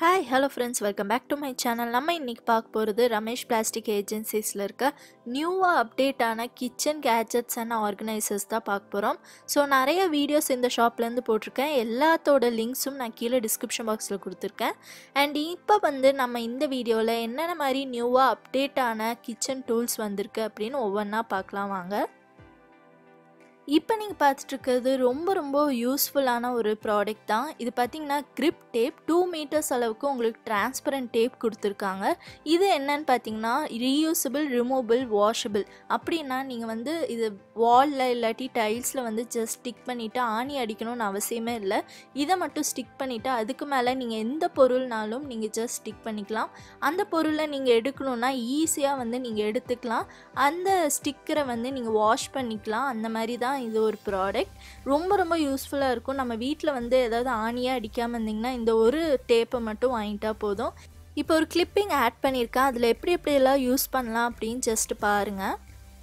hi hello friends welcome back to my channel நம்ம இன்றைக்கி பார்க்க போகிறது ரமேஷ் பிளாஸ்டிக் ஏஜென்சிஸில் இருக்க நியூவாக அப்டேட்டான கிச்சன் கேஜெட்ஸ் அண்ட் ஆர்கனைசர்ஸ் தான் பார்க்க போகிறோம் ஸோ நிறைய வீடியோஸ் இந்த ஷாப்லேருந்து போட்டிருக்கேன் எல்லாத்தோட லிங்க்ஸும் நான் கீழே டிஸ்கிரிப்ஷன் பாக்ஸில் கொடுத்துருக்கேன் அண்ட் இப்போ வந்து நம்ம இந்த வீடியோவில் என்னென்ன மாதிரி நியூவாக அப்டேட்டான கிச்சன் டூல்ஸ் வந்திருக்கு அப்படின்னு ஒவ்வொன்றா பார்க்கலாம் வாங்க இப்போ நீங்கள் பார்த்துட்ருக்கிறது ரொம்ப ரொம்ப யூஸ்ஃபுல்லான ஒரு ப்ராடக்ட் தான் இது பார்த்திங்கன்னா grip டேப் டூ மீட்டர்ஸ் அளவுக்கு உங்களுக்கு டிரான்ஸ்பரண்ட் டேப் கொடுத்துருக்காங்க இது என்னன்னு பார்த்தீங்கன்னா ரீயூசபிள் ரிமூவபிள் வாஷபிள் அப்படின்னா நீங்கள் வந்து இது வாலில் இல்லாட்டி டைல்ஸில் வந்து ஜஸ்ட் ஸ்டிக் பண்ணிவிட்டு ஆணி அடிக்கணும்னு அவசியமே இல்லை இதை மட்டும் ஸ்டிக் பண்ணிவிட்டு அதுக்கு மேலே நீங்கள் எந்த பொருள்னாலும் நீங்கள் ஜஸ்ட் ஸ்டிக் பண்ணிக்கலாம் அந்த பொருளை நீங்கள் எடுக்கணுன்னா ஈஸியாக வந்து நீங்கள் எடுத்துக்கலாம் அந்த ஸ்டிக்கரை வந்து நீங்கள் வாஷ் பண்ணிக்கலாம் அந்த மாதிரி தான் இது ஒரு ப்ராடக்ட் ரொம்ப ரொம்ப யூஸ்ஃபுல்லாக இருக்கும் நம்ம வீட்டில் வந்து ஏதாவது ஆணியாக அடிக்காமல் இருந்திங்கன்னா இந்த ஒரு டேப்பை மட்டும் வாங்கிட்டா போதும் இப்போ ஒரு கிளிப்பிங் ஆட் பண்ணியிருக்கேன் அதில் எப்படி எப்படியெல்லாம் யூஸ் பண்ணலாம் அப்படின்னு ஜஸ்ட் பாருங்கள்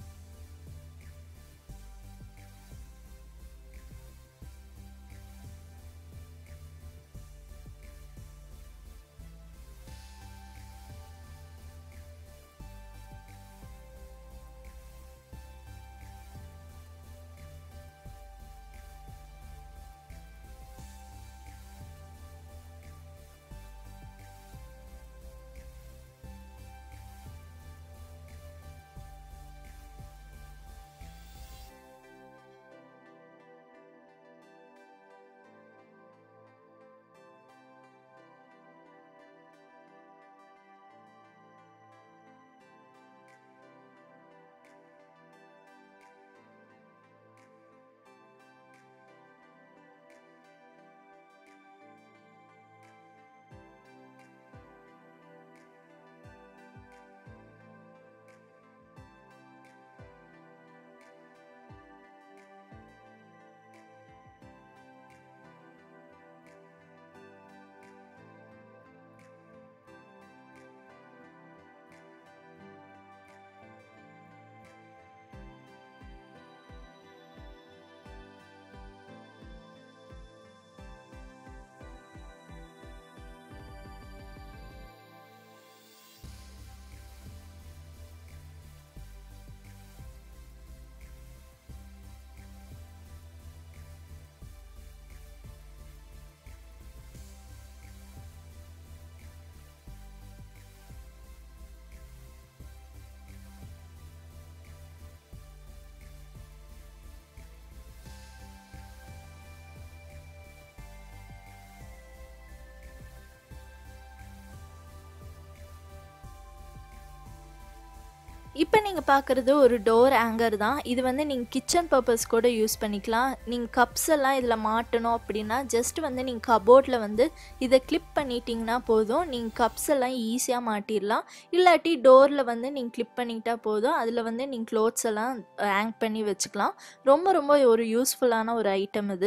இப்போ நீங்கள் பார்க்குறது ஒரு டோர் ஆங்கர் தான் இது வந்து நீங்கள் கிச்சன் பர்பஸ் கூட யூஸ் பண்ணிக்கலாம் நீங்கள் கப்ஸ் எல்லாம் இதில் மாட்டணும் அப்படின்னா ஜஸ்ட் வந்து நீங்கள் கபோர்டில் வந்து இதை கிளிப் பண்ணிட்டீங்கன்னா போதும் நீங்கள் கப்ஸ் எல்லாம் ஈஸியாக மாட்டிடலாம் இல்லாட்டி டோரில் வந்து நீங்கள் கிளிப் பண்ணிக்கிட்டா போதும் அதில் வந்து நீங்கள் க்ளோத்ஸ் எல்லாம் ஹேங் பண்ணி வச்சுக்கலாம் ரொம்ப ரொம்ப ஒரு யூஸ்ஃபுல்லான ஒரு ஐட்டம் இது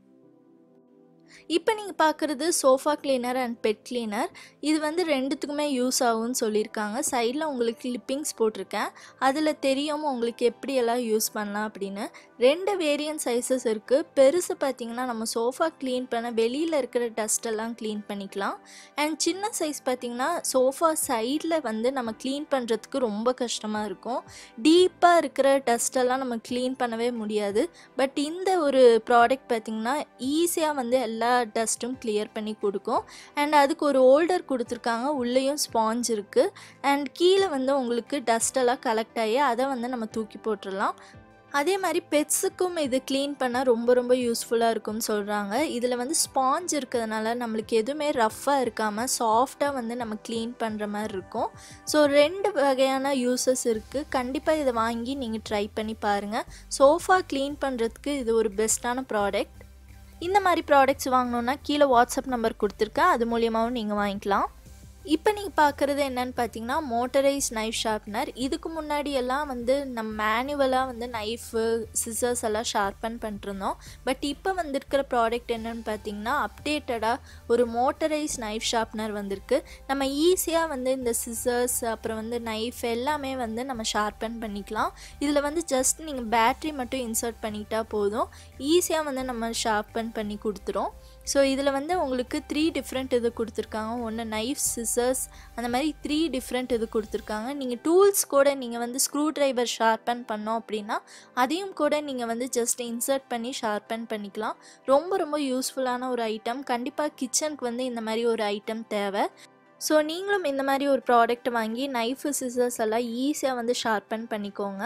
இப்போ நீங்கள் பார்க்குறது sofa cleaner and bed cleaner இது வந்து ரெண்டுத்துக்குமே யூஸ் ஆகும்னு சொல்லியிருக்காங்க சைடில் உங்களுக்கு கிளிப்பிங்ஸ் போட்டிருக்கேன் அதில் தெரியும் உங்களுக்கு எப்படியெல்லாம் யூஸ் பண்ணலாம் அப்படின்னு ரெண்டு வேரியன்ட் சைஸஸ் இருக்குது பெருசு பார்த்திங்கன்னா நம்ம சோஃபா க்ளீன் பண்ண வெளியில் இருக்கிற டஸ்ட்டெல்லாம் க்ளீன் பண்ணிக்கலாம் அண்ட் சின்ன சைஸ் பார்த்திங்கன்னா சோஃபா சைடில் வந்து நம்ம க்ளீன் பண்ணுறதுக்கு ரொம்ப கஷ்டமாக இருக்கும் டீப்பாக இருக்கிற டஸ்ட்டெல்லாம் நம்ம க்ளீன் பண்ணவே முடியாது பட் இந்த ஒரு ப்ராடக்ட் பார்த்திங்கன்னா ஈஸியாக வந்து எல்லா டஸ்ட்டும் கிளியர் பண்ணி கொடுக்கும் அண்ட் அதுக்கு ஒரு ஹோல்டர் கொடுத்துருக்காங்க உள்ளேயும் ஸ்பாஞ்ச் இருக்குது அண்ட் கீழே வந்து உங்களுக்கு டஸ்டெல்லாம் கலெக்ட் ஆகி அதை வந்து நம்ம தூக்கி போட்டுடலாம் அதே மாதிரி பெட்ஸுக்கும் இது க்ளீன் பண்ண ரொம்ப ரொம்ப யூஸ்ஃபுல்லாக இருக்கும்னு சொல்கிறாங்க இதில் வந்து ஸ்பாஞ்ச் இருக்கிறதுனால நம்மளுக்கு எதுவுமே ரஃப்பாக இருக்காமல் சாஃப்டாக வந்து நம்ம க்ளீன் பண்ணுற மாதிரி இருக்கும் ஸோ ரெண்டு வகையான யூசஸ் இருக்குது கண்டிப்பாக இதை வாங்கி நீங்கள் ட்ரை பண்ணி பாருங்கள் சோஃபா க்ளீன் பண்ணுறதுக்கு இது ஒரு பெஸ்ட்டான ப்ராடக்ட் இந்த மாதிரி ப்ராடக்ட்ஸ் வாங்கணுன்னா கீழே வாட்ஸ்அப் நம்பர் கொடுத்துருக்கேன் அது மூலியமாகவும் நீங்கள் வாங்கிக்கலாம் இப்போ நீங்கள் பார்க்குறது என்னன்னு பார்த்தீங்கன்னா மோட்டரைஸ் நைஃப் ஷார்ப்னர் இதுக்கு முன்னாடி எல்லாம் வந்து நம்ம மேனுவலாக வந்து நைஃபு சிசர்ஸ் எல்லாம் ஷார்பன் பண்ணிருந்தோம் பட் இப்போ வந்திருக்கிற ப்ராடக்ட் என்னன்னு பார்த்தீங்கன்னா அப்டேட்டடாக ஒரு மோட்டரைஸ் நைஃப் ஷார்ப்னர் வந்திருக்கு நம்ம ஈஸியாக வந்து இந்த சிசர்ஸ் அப்புறம் வந்து நைஃப் எல்லாமே வந்து நம்ம ஷார்பன் பண்ணிக்கலாம் இதில் வந்து ஜஸ்ட் நீங்கள் பேட்ரி மட்டும் இன்சர்ட் பண்ணிக்கிட்டா போதும் ஈஸியாக வந்து நம்ம ஷார்பன் பண்ணி கொடுத்துரும் ஸோ இதில் வந்து உங்களுக்கு த்ரீ டிஃப்ரெண்ட் இது கொடுத்துருக்காங்க ஒன்று நைஃப் சிசர்ஸ் அந்த மாதிரி த்ரீ டிஃப்ரெண்ட் இது கொடுத்துருக்காங்க நீங்கள் டூல்ஸ் கூட நீங்கள் வந்து ஸ்க்ரூ ட்ரைவர் ஷார்பன் பண்ணோம் அப்படின்னா அதையும் கூட நீங்கள் வந்து ஜஸ்ட் இன்சர்ட் பண்ணி ஷார்பன் பண்ணிக்கலாம் ரொம்ப ரொம்ப யூஸ்ஃபுல்லான ஒரு ஐட்டம் கண்டிப்பாக கிச்சனுக்கு வந்து இந்த மாதிரி ஒரு ஐட்டம் தேவை ஸோ நீங்களும் இந்த மாதிரி ஒரு ப்ராடக்ட் வாங்கி நைஃபு சிசர்ஸ் எல்லாம் ஈஸியாக வந்து ஷார்பன் பண்ணிக்கோங்க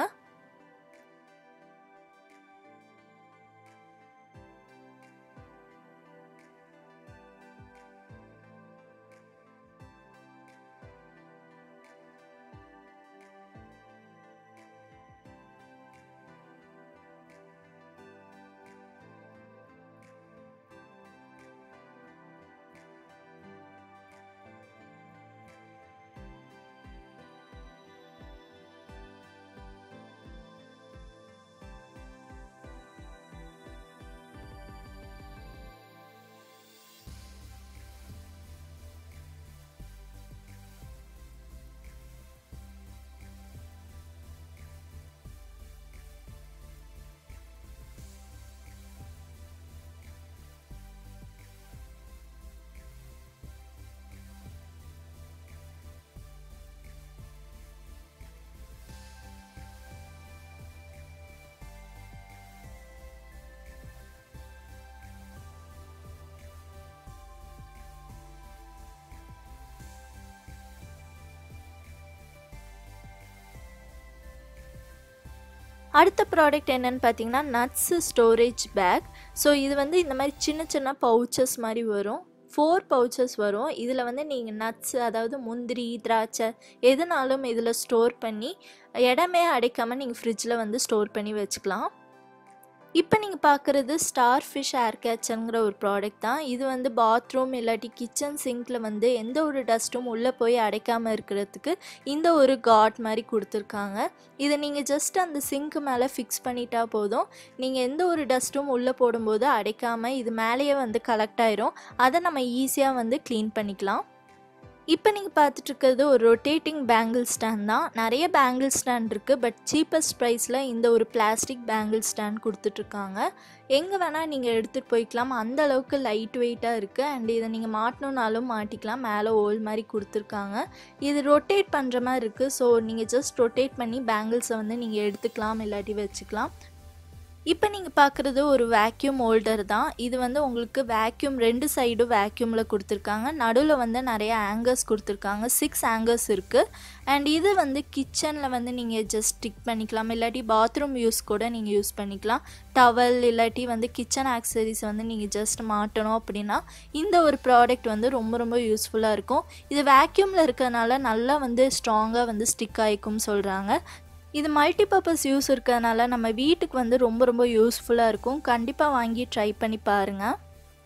அடுத்த ப்ராடக்ட் என்னன்னு பார்த்தீங்கன்னா நட்ஸு ஸ்டோரேஜ் பேக் ஸோ இது வந்து இந்த மாதிரி சின்ன சின்ன பவுச்சஸ் மாதிரி வரும் ஃபோர் பவுச்சஸ் வரும் இதில் வந்து நீங்கள் நட்ஸு அதாவது முந்திரி திராட்சை எதுனாலும் இதில் ஸ்டோர் பண்ணி இடமே அடைக்காமல் நீங்கள் ஃப்ரிட்ஜில் வந்து ஸ்டோர் பண்ணி வச்சுக்கலாம் இப்போ நீங்கள் பார்க்குறது ஸ்டார் ஃபிஷ் ஏர் கேச்சருங்கிற ஒரு ப்ராடக்ட் தான் இது வந்து பாத்ரூம் இல்லாட்டி கிச்சன் சிங்க்கில் வந்து எந்த ஒரு டஸ்ட்டும் உள்ளே போய் அடைக்காமல் இருக்கிறதுக்கு இந்த ஒரு காட் மாதிரி கொடுத்துருக்காங்க இதை நீங்கள் ஜஸ்ட் அந்த சிங்க்கு மேலே ஃபிக்ஸ் பண்ணிட்டா போதும் நீங்கள் எந்த ஒரு டஸ்ட்டும் உள்ளே போடும்போது அடைக்காமல் இது மேலேயே வந்து கலெக்ட் ஆயிரும் அதை நம்ம ஈஸியாக வந்து க்ளீன் பண்ணிக்கலாம் இப்போ நீங்கள் பார்த்துட்ருக்கிறது ஒரு ரொட்டேட்டிங் பேங்கிள் ஸ்டாண்ட் தான் நிறைய பேங்கிள் ஸ்டாண்ட் இருக்குது பட் சீப்பஸ்ட் ப்ரைஸில் இந்த ஒரு பிளாஸ்டிக் பேங்கிள் ஸ்டாண்ட் கொடுத்துட்ருக்காங்க எங்கே வேணால் நீங்கள் எடுத்துகிட்டு போய்க்கலாம் அந்த அளவுக்கு லைட் வெயிட்டாக இருக்குது அண்ட் இதை நீங்கள் மாட்டணுன்னாலும் மாட்டிக்கலாம் மேலே ஓல் மாதிரி கொடுத்துருக்காங்க இது ரொட்டேட் பண்ணுற மாதிரி இருக்குது ஸோ நீங்கள் ஜஸ்ட் ரொட்டேட் பண்ணி பேங்கிள்ஸை வந்து நீங்கள் எடுத்துக்கலாம் இல்லாட்டி வச்சுக்கலாம் இப்போ நீங்கள் பார்க்குறது ஒரு வேக்யூம் ஹோல்டர் தான் இது வந்து உங்களுக்கு வேக்யூம் ரெண்டு சைடும் வேக்யூமில் கொடுத்துருக்காங்க நடுவில் வந்து நிறைய ஆங்கர்ஸ் கொடுத்துருக்காங்க சிக்ஸ் ஆங்கர்ஸ் இருக்குது அண்ட் இது வந்து கிச்சனில் வந்து நீங்கள் ஜஸ்ட் ஸ்டிக் பண்ணிக்கலாம் இல்லாட்டி பாத்ரூம் யூஸ் கூட நீங்கள் யூஸ் பண்ணிக்கலாம் டவல் இல்லாட்டி வந்து கிச்சன் ஆக்சரிஸ் வந்து நீங்கள் ஜஸ்ட் மாட்டணும் அப்படின்னா இந்த ஒரு ப்ராடக்ட் வந்து ரொம்ப ரொம்ப யூஸ்ஃபுல்லாக இருக்கும் இது வேக்யூமில் இருக்கிறதுனால நல்லா வந்து ஸ்ட்ராங்காக வந்து ஸ்டிக் ஆகிக்கும் சொல்கிறாங்க இது மல்டிபர்பஸ் யூஸ் இருக்கிறதுனால நம்ம வீட்டுக்கு வந்து ரொம்ப ரொம்ப யூஸ்ஃபுல்லாக இருக்கும் கண்டிப்பாக வாங்கி ட்ரை பண்ணி பாருங்கள்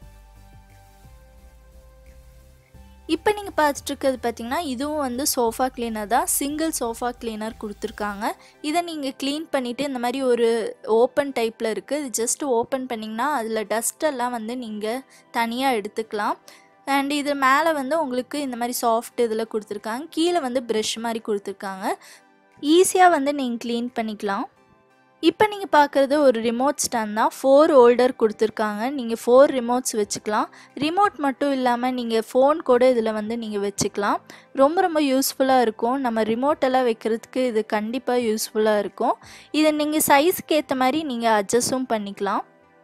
இப்போ நீங்கள் பார்த்துட்டு இருக்கிறது பார்த்தீங்கன்னா இதுவும் வந்து சோஃபா கிளீனர் தான் சிங்கிள் சோஃபா கிளீனர் கொடுத்துருக்காங்க இதை நீங்கள் க்ளீன் பண்ணிவிட்டு இந்த மாதிரி ஒரு ஓப்பன் டைப்பில் இருக்குது இது ஜஸ்ட் ஓப்பன் பண்ணிங்கன்னா அதில் டஸ்ட்டெல்லாம் வந்து நீங்கள் தனியாக எடுத்துக்கலாம் அண்ட் இது மேலே வந்து உங்களுக்கு இந்த மாதிரி சாஃப்ட் இதில் கொடுத்துருக்காங்க கீழே வந்து ப்ரெஷ் மாதிரி கொடுத்துருக்காங்க ஈஸியாக வந்து நீங்கள் க்ளீன் பண்ணிக்கலாம் இப்போ நீங்கள் பார்க்குறது ஒரு ரிமோட் ஸ்டாண்ட் தான் ஃபோர் ஹோல்டர் கொடுத்துருக்காங்க நீங்கள் ஃபோர் ரிமோட்ஸ் வச்சுக்கலாம் ரிமோட் மட்டும் இல்லாமல் நீங்கள் ஃபோன் கூட இதில் வந்து நீங்கள் வச்சுக்கலாம் ரொம்ப ரொம்ப யூஸ்ஃபுல்லாக இருக்கும் நம்ம ரிமோட் எல்லாம் வைக்கிறதுக்கு இது கண்டிப்பாக யூஸ்ஃபுல்லாக இருக்கும் இதை நீங்கள் சைஸ்க்கு ஏற்ற மாதிரி நீங்கள் அட்ஜஸ்ட்டும் பண்ணிக்கலாம்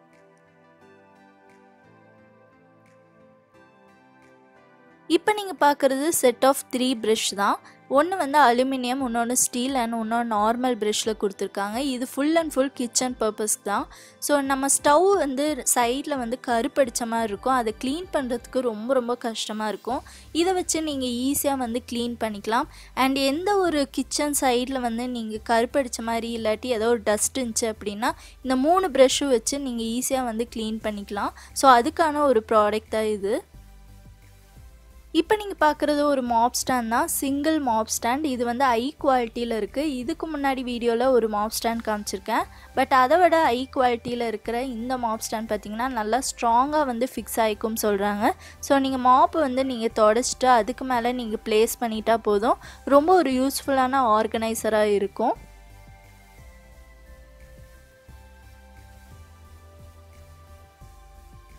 இப்போ நீங்கள் பார்க்குறது செட் ஆஃப் த்ரீ ப்ரஷ் தான் ஒன்று வந்து அலுமினியம் இன்னொன்று ஸ்டீல் அண்ட் இன்னொன்று நார்மல் ப்ரஷ்ஷில் கொடுத்துருக்காங்க இது full and full kitchen purpose தான் ஸோ நம்ம ஸ்டவ் வந்து சைடில் வந்து கருப்படிச்ச மாதிரி இருக்கும் அதை க்ளீன் பண்ணுறதுக்கு ரொம்ப ரொம்ப கஷ்டமாக இருக்கும் இதை வச்சு நீங்கள் ஈஸியாக வந்து க்ளீன் பண்ணிக்கலாம் அண்ட் எந்த ஒரு கிச்சன் சைடில் வந்து நீங்கள் கருப்படிச்ச மாதிரி இல்லாட்டி ஏதோ ஒரு டஸ்ட் இருந்துச்சு அப்படின்னா இந்த மூணு ப்ரஷ்ஷும் வச்சு நீங்கள் ஈஸியாக வந்து க்ளீன் பண்ணிக்கலாம் ஸோ அதுக்கான ஒரு ப்ராடக்ட் தான் இது இப்போ நீங்கள் பார்க்குறது ஒரு மாப் ஸ்டாண்ட் தான் சிங்கிள் மாப் ஸ்டாண்ட் இது வந்து ஐ குவாலிட்டியில் இருக்குது இதுக்கு முன்னாடி வீடியோவில் ஒரு மாப் ஸ்டாண்ட் காமிச்சிருக்கேன் பட் அதை விட ஐ குவாலிட்டியில் இருக்கிற இந்த மாப் ஸ்டாண்ட் பார்த்திங்கன்னா நல்லா ஸ்ட்ராங்காக வந்து ஃபிக்ஸ் ஆகிக்கும் சொல்கிறாங்க ஸோ நீங்கள் மாப்பு வந்து நீங்கள் தொடச்சிட்டு அதுக்கு மேலே நீங்கள் ப்ளேஸ் பண்ணிட்டா போதும் ரொம்ப ஒரு யூஸ்ஃபுல்லான ஆர்கனைசராக இருக்கும்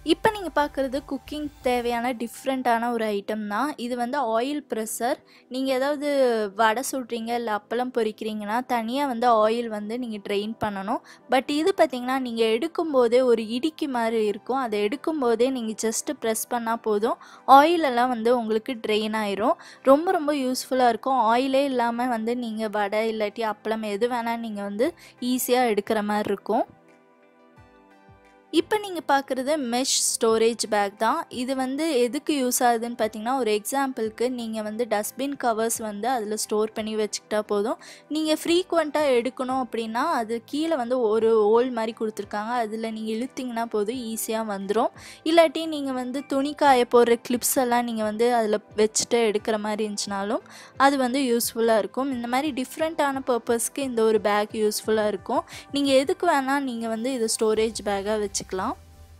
இப்போ நீங்கள் பார்க்குறது குக்கிங் தேவையான டிஃப்ரெண்ட்டான ஒரு ஐட்டம் தான் இது வந்து ஆயில் ப்ரெஷர் நீங்கள் ஏதாவது வடை சுடுறீங்க இல்லை அப்பளம் பொரிக்கிறீங்கன்னா தனியாக வந்து ஆயில் வந்து நீங்கள் ட்ரெயின் பண்ணணும் பட் இது பார்த்திங்கன்னா நீங்கள் எடுக்கும்போதே ஒரு இடிக்கி மாதிரி இருக்கும் அதை எடுக்கும்போதே நீங்கள் ஜஸ்ட்டு ப்ரெஸ் பண்ணால் போதும் ஆயிலெல்லாம் வந்து உங்களுக்கு ட்ரெயின் ஆயிரும் ரொம்ப ரொம்ப யூஸ்ஃபுல்லாக இருக்கும் ஆயிலே இல்லாமல் வந்து நீங்கள் வடை இல்லாட்டி அப்பளம் எது வேணால் நீங்கள் வந்து ஈஸியாக எடுக்கிற மாதிரி இருக்கும் இப்போ நீங்கள் பார்க்குறது மெஷ் ஸ்டோரேஜ் பேக் தான் இது வந்து எதுக்கு யூஸ் ஆகுதுன்னு பார்த்தீங்கன்னா ஒரு எக்ஸாம்பிளுக்கு நீங்கள் வந்து டஸ்ட்பின் கவர்ஸ் வந்து அதில் ஸ்டோர் பண்ணி வச்சுக்கிட்டா போதும் நீங்கள் ஃப்ரீக்வெண்ட்டாக எடுக்கணும் அப்படின்னா அது கீழே வந்து ஒரு ஓல் மாதிரி கொடுத்துருக்காங்க அதில் நீங்கள் இழுத்திங்கன்னா போதும் ஈஸியாக வந்துடும் இல்லாட்டி நீங்கள் வந்து துணி காய போடுற கிளிப்ஸ் எல்லாம் நீங்கள் வந்து அதில் வச்சுட்டு எடுக்கிற மாதிரி இருந்துச்சுனாலும் அது வந்து யூஸ்ஃபுல்லாக இருக்கும் இந்த மாதிரி டிஃப்ரெண்ட்டான பர்பஸ்க்கு இந்த ஒரு பேக் யூஸ்ஃபுல்லாக இருக்கும் நீங்கள் எதுக்கு வேணால் நீங்கள் வந்து இது ஸ்டோரேஜ் பேக்காக வச்சு வச்சுக்கலாம்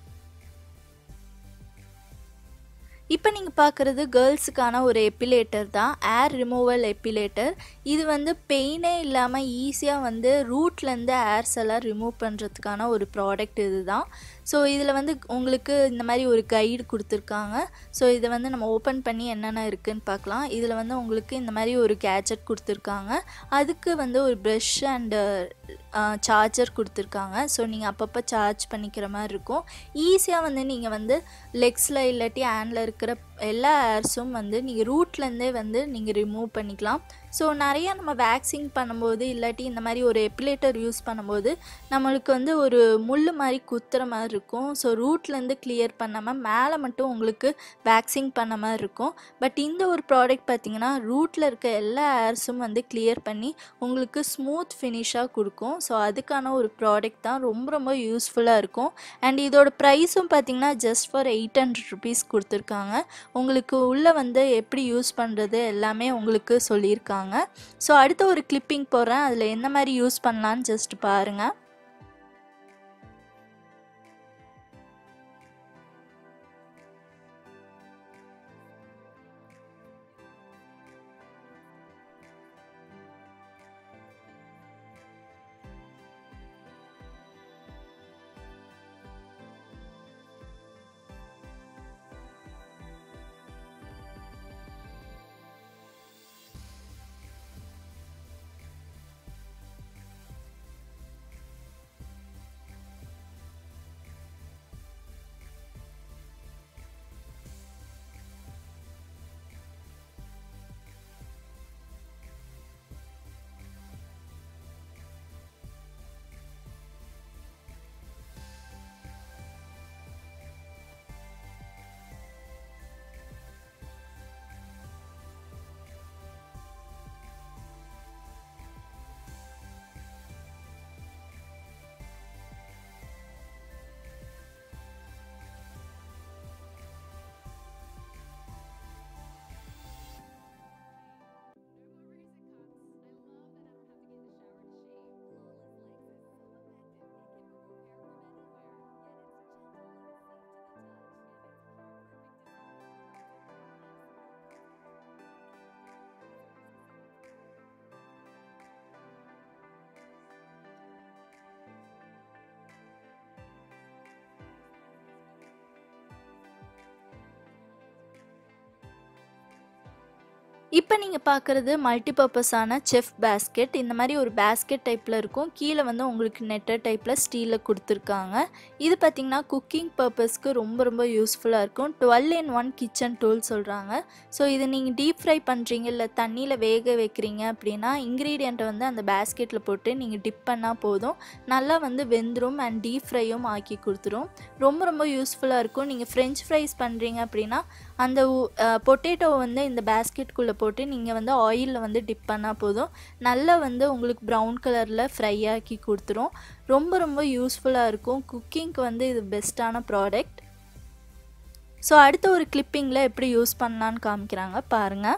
இப்போ நீங்கள் பார்க்குறது கேர்ள்ஸுக்கான ஒரு எப்பிலேட்டர் தான் ஏர் ரிமூவல் எப்பிலேட்டர் இது வந்து பெயினே இல்லாமல் ஈஸியாக வந்து ரூட்லேருந்து ஏர்ஸ் எல்லாம் ரிமூவ் பண்ணுறதுக்கான ஒரு ப்ராடக்ட் இது தான் ஸோ இதில் வந்து உங்களுக்கு இந்த மாதிரி ஒரு கைடு கொடுத்துருக்காங்க ஸோ இதை வந்து நம்ம ஓப்பன் பண்ணி என்னென்ன இருக்குதுன்னு பார்க்கலாம் இதில் வந்து உங்களுக்கு இந்த மாதிரி ஒரு கேஜெட் கொடுத்துருக்காங்க அதுக்கு வந்து ஒரு ப்ரெஷ் அண்டு சார்ஜர் கொடுத்துருக்காங்க ஸோ நீங்கள் அப்பப்போ சார்ஜ் பண்ணிக்கிற மாதிரி இருக்கும் ஈஸியாக வந்து நீங்கள் வந்து லெக்ஸில் இல்லாட்டி ஹேண்டில் இருக்கிற எல்லா ஏர்ஸும் வந்து நீங்கள் ரூட்லேருந்தே வந்து நீங்கள் ரிமூவ் பண்ணிக்கலாம் ஸோ நிறையா நம்ம வேக்சிங் பண்ணும்போது இல்லாட்டி இந்த மாதிரி ஒரு எப்பிலேட்டர் யூஸ் பண்ணும்போது நம்மளுக்கு வந்து ஒரு முள் மாதிரி குத்துற மாதிரி இருக்கும் ஸோ ரூட்லேருந்து கிளியர் பண்ணாமல் மேலே மட்டும் உங்களுக்கு வேக்சிங் பண்ண மாதிரி இருக்கும் பட் இந்த ஒரு ப்ராடக்ட் பார்த்திங்கன்னா ரூட்டில் இருக்க எல்லா ஏர்ஸும் வந்து கிளியர் பண்ணி உங்களுக்கு ஸ்மூத் ஃபினிஷாக கொடுக்கும் ஸோ அதுக்கான ஒரு ப்ராடக்ட் தான் ரொம்ப ரொம்ப யூஸ்ஃபுல்லாக இருக்கும் அண்ட் இதோட ப்ரைஸும் பார்த்திங்கன்னா just for eight hundred rupees கொடுத்துருக்காங்க உங்களுக்கு உள்ளே வந்து எப்படி யூஸ் பண்ணுறது எல்லாமே உங்களுக்கு சொல்லியிருக்காங்க ஸோ அடுத்த ஒரு கிளிப்பிங் போடுறேன் அதில் என்ன மாதிரி யூஸ் பண்ணலான்னு ஜஸ்ட் பாருங்கள் இப்போ நீங்கள் பார்க்குறது மல்டிபர்பஸான செஃப் பேஸ்கெட் இந்த மாதிரி ஒரு பேஸ்கெட் டைப்பில் இருக்கும் கீழே வந்து உங்களுக்கு நெட்டர் டைப்பில் ஸ்டீலில் கொடுத்துருக்காங்க இது பார்த்திங்கன்னா குக்கிங் பர்பஸ்க்கு ரொம்ப ரொம்ப யூஸ்ஃபுல்லாக இருக்கும் twelve in one kitchen tool சொல்கிறாங்க ஸோ இது நீங்கள் டீப் ஃப்ரை பண்ணுறீங்க இல்லை தண்ணியில் வேக வைக்கிறீங்க அப்படின்னா இன்க்ரீடியண்ட்டை வந்து அந்த பேஸ்கெட்டில் போட்டு நீங்கள் டிப் பண்ணால் போதும் நல்லா வந்து வெந்துடும் அண்ட் டீப் ஃப்ரையும் ஆக்கி கொடுத்துரும் ரொம்ப ரொம்ப யூஸ்ஃபுல்லாக இருக்கும் நீங்கள் ஃப்ரெஞ்ச் ஃப்ரைஸ் பண்ணுறீங்க அப்படின்னா அந்த பொட்டேட்டோ வந்து இந்த பேஸ்கெட்குள்ளே போட்டு நீங்கள் வந்து ஆயிலில் வந்து டிப் பண்ணால் போதும் நல்லா வந்து உங்களுக்கு ப்ரௌன் கலரில் ஃப்ரை ஆக்கி கொடுத்துரும் ரொம்ப ரொம்ப யூஸ்ஃபுல்லாக இருக்கும் குக்கிங்க்கு வந்து இது பெஸ்ட்டான ப்ராடக்ட் ஸோ அடுத்த ஒரு கிளிப்பிங்கில் எப்படி யூஸ் பண்ணலான்னு காமிக்கிறாங்க பாருங்கள்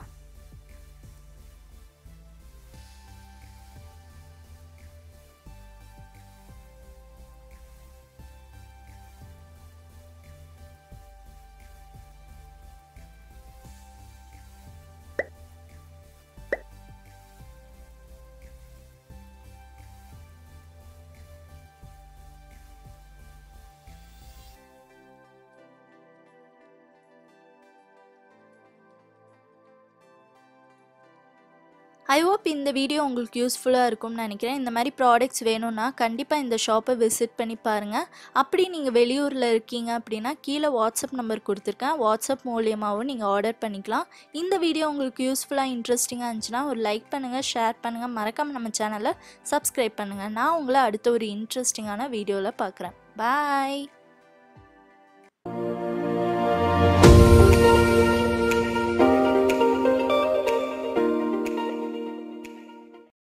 ஐ ஹோப் இந்த வீடியோ உங்களுக்கு யூஸ்ஃபுல்லாக இருக்கும்னு நினைக்கிறேன் இந்த மாதிரி ப்ராடக்ட்ஸ் வேணும்னா கண்டிப்பாக இந்த ஷாப்பை விசிட் பண்ணி பாருங்கள் அப்படி நீங்கள் வெளியூரில் இருக்கீங்க அப்படின்னா கீழே வாட்ஸ்அப் நம்பர் கொடுத்துருக்கேன் வாட்ஸ்அப் மூலியமாகவும் நீங்கள் ஆர்டர் பண்ணிக்கலாம் இந்த வீடியோ உங்களுக்கு யூஸ்ஃபுல்லாக இன்ட்ரெஸ்டிங்காக இருந்துச்சுன்னா ஒரு லைக் பண்ணுங்கள் ஷேர் பண்ணுங்கள் மறக்காமல் நம்ம சேனலை சப்ஸ்கிரைப் பண்ணுங்கள் நான் உங்களை அடுத்த ஒரு இன்ட்ரெஸ்டிங்கான வீடியோவில் பார்க்குறேன் பாய்